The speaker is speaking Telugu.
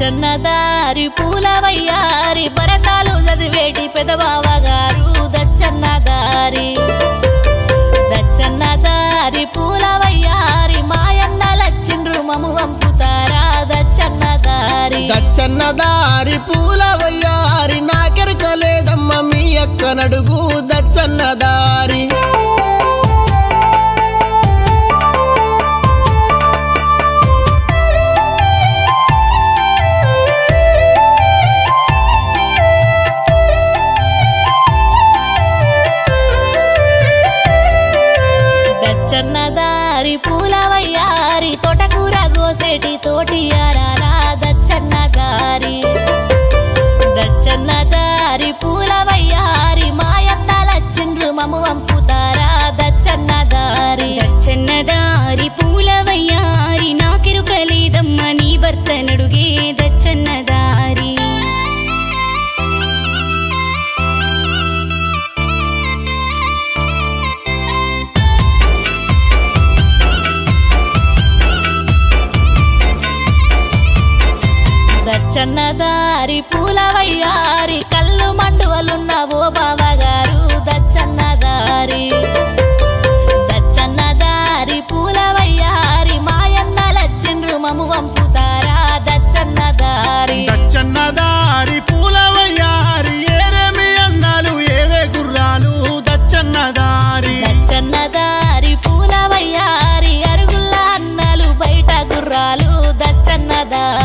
దచ్చన్నదారి పూలవయ్యారి భరతాలు చదివేటి పెదబావ గారు దచ్చన్నదారి దచ్చన్నదారి పూలవయ్యారి మాయన్న లచ్చిండ్రు మము వంపుతారా దచ్చన్నదారి దచ్చన్న దారి పూల వయ్యారి నాకెరక లేదమ్మ మీ అక్క నడుగు దచ్చన్న దారి దచ్చన్నదారి పూలవయ్యారి తోటకూర గోసేటి తోటి అరారా దచ్చన్నదారి దచ్చన్నదారి పూలవయ్యారి మాయన్న లచ్చిండ్రు మము వంపుతారా దచ్చన్నదారి దచ్చన్నదారి పూలవయ్యారి నాకెరుకలేదమ్మ నీ భర్త నడుగే దచ్చన్నదారి దచ్చన్నదారి పూలవయ్యారి కళ్ళు మండువలున్న ఓ బావగారు దచ్చన్నదారి దచ్చన్నదారి పూలవయ్యారి మాయన్న లచ్చిండ్రు మము వంపుతారా దచ్చన్నదారి దచ్చన్నదారి పూలవయ్యారి ఏరేమి అన్నాలు ఏవే గుర్రాలు దచ్చన్నదారి దచ్చన్నదారి పూలవయ్యారి అరుగుల్ల అన్నలు బయట గుర్రాలు దచ్చన్నదారి